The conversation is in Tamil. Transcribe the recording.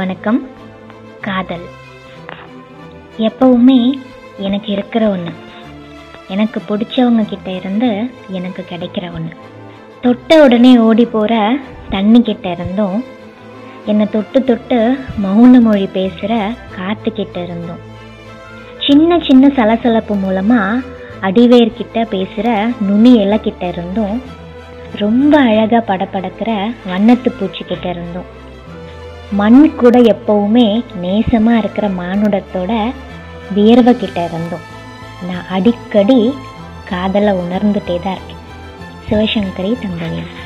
வணக்கம் காதல் எப்பவுமே எனக்கு இருக்கிற ஒன்று எனக்கு பிடிச்சவங்க கிட்ட இருந்து எனக்கு கிடைக்கிற ஒன்று தொட்ட உடனே ஓடி போகிற தண்ணி கிட்ட இருந்தும் என்னை தொட்டு தொட்டு மௌன மொழி பேசுகிற காத்துக்கிட்ட இருந்தும் சின்ன சின்ன சலசலப்பு மூலமாக அடிவேர்கிட்ட பேசுகிற நுனி இலைக்கிட்ட இருந்தும் ரொம்ப அழகாக படபடக்கிற வண்ணத்து பூச்சிக்கிட்ட இருந்தும் மண் கூட எப்பவுமே நேசமாக இருக்கிற மானுடத்தோட வியர்வை கிட்ட இருந்தும் நான் அடிக்கடி காதலை உணர்ந்துட்டே தான் இருக்கேன் சிவசங்கரி தங்கவேல்